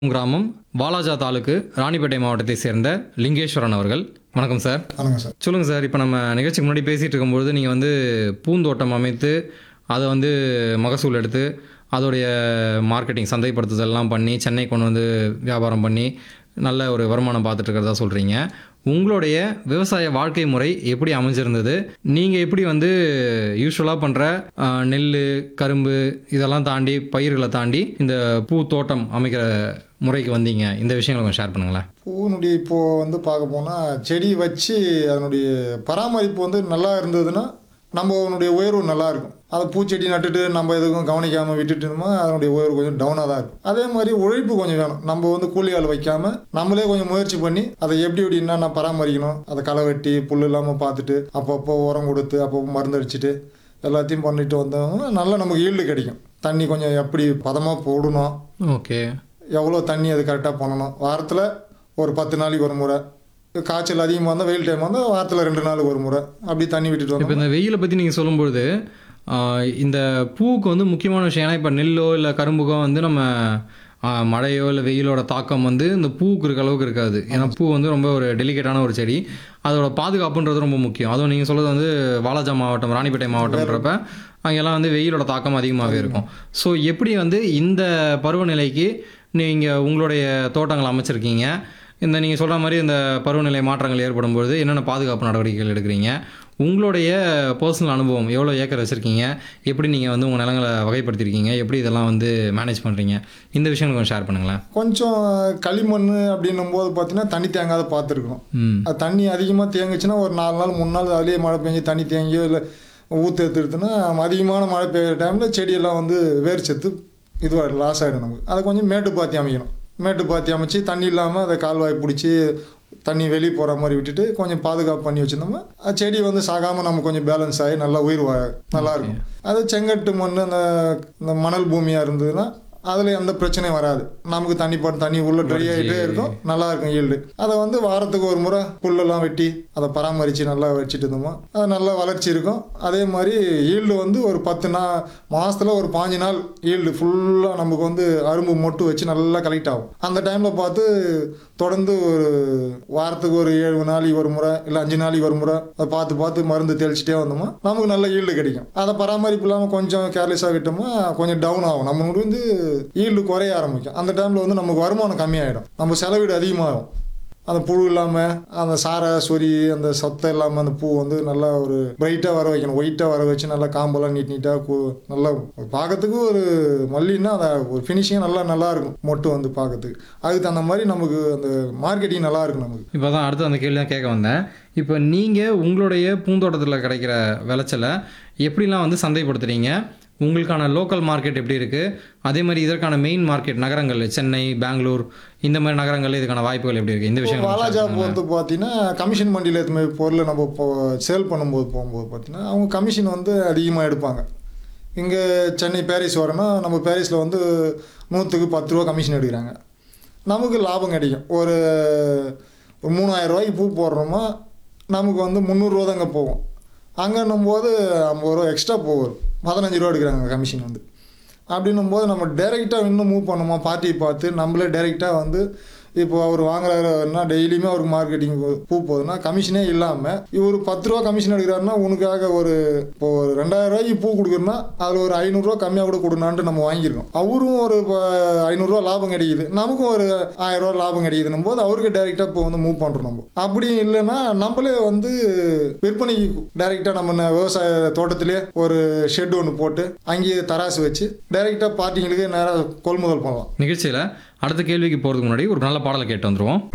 கிராமம் வாலாஜா தாலுக்கு ராணிப்பேட்டை மாவட்டத்தை சேர்ந்த லிங்கேஸ்வரன் அவர்கள் வணக்கம் சார் வணக்கம் சார் சொல்லுங்கள் சார் இப்போ நம்ம நிகழ்ச்சிக்கு முன்னாடி பேசிகிட்டு இருக்கும்பொழுது நீங்கள் வந்து பூந்தோட்டம் அமைத்து அதை வந்து மகசூல் எடுத்து அதோடைய மார்க்கெட்டிங் சந்தைப்படுத்துதல்லாம் பண்ணி சென்னை கொண்டு வந்து வியாபாரம் பண்ணி நல்ல ஒரு வருமானம் பார்த்துட்டு இருக்கிறதா சொல்கிறீங்க உங்களுடைய விவசாய வாழ்க்கை முறை எப்படி அமைஞ்சிருந்தது நீங்கள் எப்படி வந்து யூஸ்வலாக பண்ணுற நெல் கரும்பு இதெல்லாம் தாண்டி பயிர்களை தாண்டி இந்த பூ தோட்டம் அமைக்கிற முறைக்கு வந்தீங்க இந்த விஷயங்களை கொஞ்சம் ஷேர் பண்ணுங்களேன் பூனுடைய இப்போ வந்து பார்க்க போனால் செடி வச்சு அதனுடைய பராமரிப்பு வந்து நல்லா இருந்ததுன்னா நம்ம அதனுடைய உயர்வு நல்லா இருக்கும் அதை பூச்செடி நட்டுட்டு நம்ம எதுக்கும் கவனிக்காமல் விட்டுட்டோம்னா அதனுடைய உயர்வு கொஞ்சம் டவுனாக தான் இருக்கும் அதே மாதிரி உழைப்பு கொஞ்சம் வேணும் நம்ம வந்து கூலி ஆள் வைக்காம நம்மளே கொஞ்சம் முயற்சி பண்ணி அதை எப்படி எப்படி என்னென்ன பராமரிக்கணும் அதை களை வெட்டி புல் இல்லாமல் பார்த்துட்டு அப்பப்போ உரம் கொடுத்து அப்பப்போ மருந்து அடிச்சுட்டு எல்லாத்தையும் பண்ணிட்டு வந்தோம்னா நல்லா நமக்கு ஈல்டு கிடைக்கும் தண்ணி கொஞ்சம் எப்படி பதமாக போடணும் ஓகே எவ்வளோ தண்ணி அது கரெக்டாக பண்ணணும் வாரத்தில் ஒரு பத்து நாளைக்கு ஒரு முறை காய்ச்சல் அதிகமாக இருந்தால் வெயில் டைம் வந்தால் வாரத்தில் ரெண்டு நாளுக்கு ஒரு முறை அப்படி தண்ணி விட்டுட்டு இப்போ வந்தோம் இந்த வெயிலை பற்றி நீங்கள் சொல்லும்பொழுது ஆஹ், இந்த பூவுக்கு வந்து முக்கியமான விஷயம் ஏன்னா இப்போ நெல்லோ இல்லை கரும்புக்கோ வந்து நம்ம ஆஹ், மழையோ இல்லை வெயிலோட தாக்கம் வந்து இந்த பூவுக்கு இருக்க அளவுக்கு இருக்காது ஏன்னா பூ வந்து ரொம்ப ஒரு டெலிகேட்டான ஒரு செடி அதோட பாதுகாப்புன்றது ரொம்ப முக்கியம் அதுவும் நீங்கள் சொல்கிறது வந்து வாலாஜா மாவட்டம் ராணிப்பேட்டை மாவட்டம்ன்றப்ப அங்கெல்லாம் வந்து வெயிலோட தாக்கம் அதிகமாகவே இருக்கும் ஸோ எப்படி வந்து இந்த பருவநிலைக்கு நீங்கள் உங்களுடைய தோட்டங்கள் அமைச்சிருக்கீங்க இந்த நீங்கள் சொல்கிற மாதிரி இந்த பருவநிலை மாற்றங்கள் ஏற்படும் பொழுது என்னென்ன பாதுகாப்பு நடவடிக்கைகள் எடுக்கிறீங்க உங்களுடைய பர்சனல் அனுபவம் எவ்வளோ ஏக்கர் வச்சுருக்கீங்க எப்படி நீங்கள் வந்து உங்கள் நிலங்களை வகைப்படுத்திருக்கீங்க எப்படி இதெல்லாம் வந்து மேனேஜ் பண்ணுறீங்க இந்த விஷயங்கள் கொஞ்சம் ஷேர் பண்ணுங்களேன் கொஞ்சம் களிமண் அப்படின்னும் போது பார்த்தீங்கன்னா தண்ணி தேங்காத பார்த்துருக்கணும் ம் அது தண்ணி அதிகமாக தேங்குச்சுன்னா ஒரு நாலு நாள் மூணு நாள் அதுலேயே மழை பெஞ்சு தண்ணி தேங்கியோ இல்லை ஊற்று எடுத்துடுத்துன்னா அதிகமான மழை பெய்யுற டைமில் செடியெல்லாம் வந்து வேர் செத்து இதுவாக லாஸ் ஆகிடும் நமக்கு அதை கொஞ்சம் மேட்டு பாத்தி அமைக்கணும் மேட்டு பாத்தி அமைச்சு தண்ணி இல்லாமல் அதை கால்வாய் பிடிச்சி தண்ணி வெளியே போகிற மாதிரி விட்டுட்டு கொஞ்சம் பாதுகாப்பு பண்ணி வச்சுருந்தோம்னா அது செடி வந்து சாகாமல் நம்ம கொஞ்சம் பேலன்ஸ் ஆகி நல்லா உயிர் வா நல்லா இருக்கும் அது செங்கட்டு மண் அந்த இந்த மணல் பூமியாக இருந்ததுன்னா அதில் எந்த பிரச்சனையும் வராது நமக்கு தண்ணி போட்டு தண்ணி உள்ள ட்ரை ஆகிட்டே இருக்கும் நல்லா இருக்கும் ஈல்டு அதை வந்து வாரத்துக்கு ஒரு முறை புல்லெல்லாம் வெட்டி அதை பராமரித்து நல்லா வச்சுட்டு இருந்தோமோ அது நல்லா வளர்ச்சி இருக்கும் அதே மாதிரி ஈல்டு வந்து ஒரு பத்து நாள் மாதத்தில் ஒரு பாஞ்சு நாள் ஈல்டு ஃபுல்லாக நமக்கு வந்து அரும்பு மொட்டு வச்சு நல்லா கலெக்ட் ஆகும் அந்த டைமில் பார்த்து தொடர்ந்து ஒரு வாரத்துக்கு ஒரு ஏழு நாளைக்கு ஒரு முறை இல்லை அஞ்சு நாளைக்கு ஒரு முறை அதை பார்த்து பார்த்து மருந்து தெளிச்சிட்டே வந்தோமா நமக்கு நல்ல ஈல்டு கிடைக்கும் அதை பராமரிப்பு இல்லாமல் கொஞ்சம் கேர்லெஸ்ஸாக விட்டோமா கொஞ்சம் டவுன் ஆகும் நம்ம வந்து ஈல்டு குறைய ஆரம்பிக்கும் அந்த டைமில் வந்து நமக்கு வருமானம் கம்மியாயிடும் நம்ம செலவீடு அதிகமாகும் அந்த புழு இல்லாமல் அந்த சாரை சொறி அந்த சொத்தை இல்லாமல் அந்த பூ வந்து நல்லா ஒரு பிரைட்டாக வர வைக்கணும் ஒயிட்டாக வர வச்சு நல்லா காம்பெல்லாம் நீட் நீட்டாக நல்லா பார்க்கறதுக்கு ஒரு மல்லின்னா அந்த ஒரு ஃபினிஷிங் நல்லா நல்லா இருக்கும் மொட்டு வந்து பார்க்கறதுக்கு அதுக்கு தகுந்த மாதிரி நமக்கு அந்த மார்க்கெட்டிங் நல்லா இருக்கும் நமக்கு இப்போ தான் அடுத்து அந்த கேள்வி தான் கேட்க வந்தேன் இப்போ நீங்கள் உங்களுடைய பூந்தோட்டத்தில் கிடைக்கிற விளைச்சலை எப்படிலாம் வந்து சந்தைப்படுத்துறீங்க உங்களுக்கான லோக்கல் மார்க்கெட் எப்படி இருக்குது அதே மாதிரி இதற்கான மெயின் மார்க்கெட் நகரங்கள் சென்னை பெங்களூர் இந்த மாதிரி நகரங்கள்ல இதுக்கான வாய்ப்புகள் எப்படி இருக்குது இந்த விஷயம் வாலாஜா வந்து பார்த்தீங்கன்னா கமிஷன் மண்டியில் எதுவுமே பொருளை நம்ம இப்போ சேல் பண்ணும்போது போகும்போது பார்த்தீங்கன்னா அவங்க கமிஷன் வந்து அதிகமாக எடுப்பாங்க இங்கே சென்னை பாரிஸ் வரோன்னா நம்ம பாரிஸில் வந்து நூற்றுக்கு பத்து ரூபா கமிஷன் எடுக்கிறாங்க நமக்கு லாபம் கிடைக்கும் ஒரு ஒரு மூணாயிரம் ரூபாய்க்கு பூ போடுறோமா நமக்கு வந்து முந்நூறுரூவா தாங்க போகும் அங்கன்னும் போது ஐம்பது ரூபா எக்ஸ்ட்ரா போகும் பதினஞ்சு ரூபா எடுக்கிறாங்க கமிஷன் வந்து அப்படின்னும் போது நம்ம டைரெக்டாக இன்னும் மூவ் பண்ணுமா பார்ட்டியை பார்த்து நம்மளே டைரெக்டாக வந்து இப்போ அவர் வாங்குறாருன்னா டெய்லியுமே அவருக்கு மார்க்கெட்டிங் பூ போகுதுன்னா கமிஷனே இல்லாமல் இவர் பத்து ரூபா கமிஷன் எடுக்கிறாருன்னா உனக்காக ஒரு இப்போ ஒரு ரெண்டாயிரம் ரூபாய்க்கு பூ கொடுக்குறோன்னா அதில் ஒரு ஐநூறுரூவா கம்மியாக கூட கொடுனான்ட்டு நம்ம வாங்கியிருக்கோம் அவரும் ஒரு இப்போ ஐநூறுரூவா லாபம் கிடைக்குது நமக்கும் ஒரு ஆயிரம் ரூபா லாபம் கிடைக்குதுன்னும் போது அவருக்கு டைரெக்டாக இப்போ வந்து மூவ் பண்ணுறோம் நம்ம அப்படி இல்லைன்னா நம்மளே வந்து விற்பனைக்கு டைரெக்டாக நம்ம ந- விவசாய தோட்டத்திலே ஒரு ஷெட் ஒன்று போட்டு அங்கேயே தராசு வச்சு டைரெக்டாக பார்ட்டிங்களுக்கு நேராக கொள்முதல் பண்ணலாம் நிகழ்ச்சியில் அடுத்த கேள்விக்கு போகிறதுக்கு முன்னாடி ஒரு நல்ல பாடலை கேட்டு வந்துருவோம்